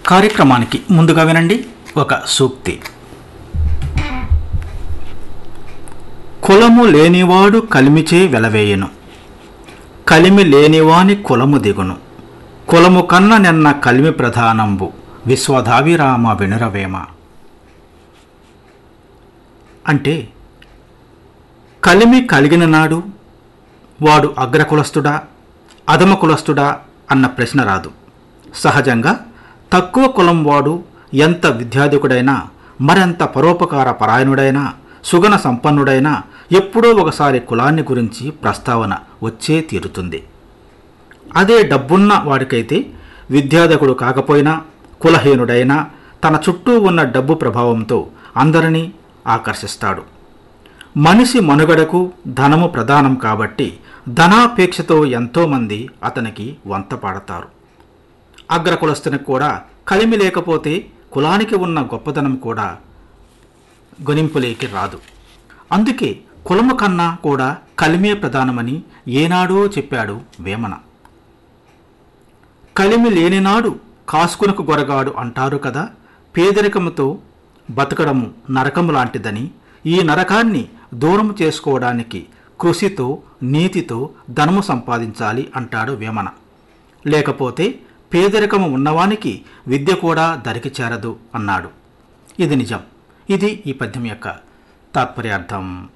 కార్యక్రమానికి ముందుగా వినండి ఒక సూక్తి కులము లేనివాడు కలిమిచే వెలవేయను కలిమి లేనివాని కులము దిగును కులము కన్న నిన్న కలిమి ప్రధానంబు విశ్వధావిరామ వినురవేమ అంటే కలిమి కలిగిన నాడు వాడు అగ్రకులస్తుడా అధమ కులస్తుడా అన్న ప్రశ్న రాదు సహజంగా తక్కువ కులం వాడు ఎంత విద్యాధికుడైనా మరెంత పరోపకార పరాయణుడైనా సుగణ సంపన్నుడైనా ఎప్పుడో ఒకసారి కులాన్ని గురించి ప్రస్తావన వచ్చే తీరుతుంది అదే డబ్బున్న వాడికైతే విద్యాధకుడు కాకపోయినా కులహీనుడైనా తన చుట్టూ ఉన్న డబ్బు ప్రభావంతో అందరినీ ఆకర్షిస్తాడు మనిషి మనుగడకు ధనము ప్రధానం కాబట్టి ధనాపేక్షతో ఎంతోమంది అతనికి వంత పాడతారు అగ్రకులస్తునికి కూడా కలిమి లేకపోతే కులానికి ఉన్న గొప్పదనం కూడా గొనింపులేకి రాదు అందుకే కులము కన్నా కూడా కలిమే ప్రధానమని ఏనాడో చెప్పాడు వేమన కలిమి లేనినాడు కాసుకునకు గొరగాడు అంటారు కదా పేదరికముతో బతకడము నరకము లాంటిదని ఈ నరకాన్ని దూరం చేసుకోవడానికి కృషితో నీతితో ధనము సంపాదించాలి అంటాడు వేమన లేకపోతే పేదరికము ఉన్నవానికి విద్య కూడా దరికి చేరదు అన్నాడు ఇది నిజం ఇది ఈ పద్యం యొక్క తాత్పర్యార్థం